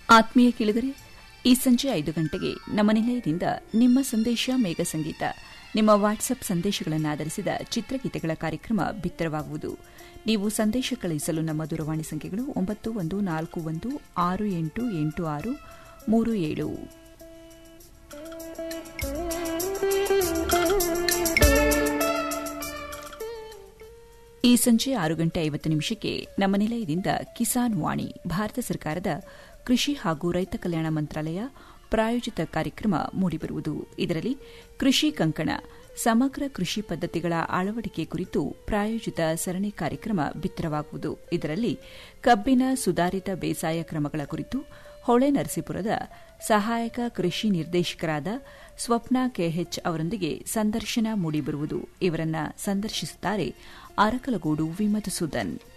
ಆತ್ಮೀಯ ಕೇಳಿದರೆ ಈ ಸಂಜೆ ಐದು ಗಂಟೆಗೆ ನಮ್ಮ ನಿಲಯದಿಂದ ನಿಮ್ಮ ಸಂದೇಶ ಮೇಘ ಸಂಗೀತ ನಿಮ್ಮ ವಾಟ್ಸ್ಆಪ್ ಸಂದೇಶಗಳನ್ನು ಆಧರಿಸಿದ ಚಿತ್ರಗೀತೆಗಳ ಕಾರ್ಯಕ್ರಮ ಬಿತ್ತರವಾಗುವುದು ನೀವು ಸಂದೇಶ ಕಳುಹಿಸಲು ನಮ್ಮ ದೂರವಾಣಿ ಸಂಖ್ಯೆಗಳು ಒಂಬತ್ತು ಒಂದು ನಾಲ್ಕು ಒಂದು ಆರು ಎಂಟು ಎಂಟು ಆರು ಮೂರು ಏಳು ಈ ಸಂಜೆ ಆರು ಗಂಟೆ ಐವತ್ತು ನಿಮಿಷಕ್ಕೆ ನಮ್ಮ ನಿಲಯದಿಂದ ಕಿಸಾನ್ ವಾಣಿ ಭಾರತ ಸರ್ಕಾರದ ಕೃಷಿ ಹಾಗೂ ರೈತ ಕಲ್ಯಾಣ ಮಂತ್ರಾಲಯ ಪ್ರಾಯೋಜಿತ ಕಾರ್ಯಕ್ರಮ ಮೂಡಿಬರುವುದು ಇದರಲ್ಲಿ ಕೃಷಿ ಕಂಕಣ ಸಮಗ್ರ ಕೃಷಿ ಪದ್ಧತಿಗಳ ಅಳವಡಿಕೆ ಕುರಿತು ಪ್ರಾಯೋಜಿತ ಸರಣಿ ಕಾರ್ಯಕ್ರಮ ಬಿತ್ತರವಾಗುವುದು ಇದರಲ್ಲಿ ಕಬ್ಬಿನ ಸುಧಾರಿತ ಬೇಸಾಯ ಕ್ರಮಗಳ ಕುರಿತು ಹೊಳೆ ನರಸೀಪುರದ ಸಹಾಯಕ ಕೃಷಿ ನಿರ್ದೇಶಕರಾದ ಸ್ವಪ್ನ ಕೆಎಚ್ ಅವರೊಂದಿಗೆ ಸಂದರ್ಶನ ಮೂಡಿಬರುವುದು ಇವರನ್ನ ಸಂದರ್ಶಿಸುತ್ತಾರೆ ಅರಕಲಗೂಡು ವಿಮಧುಸೂದನ್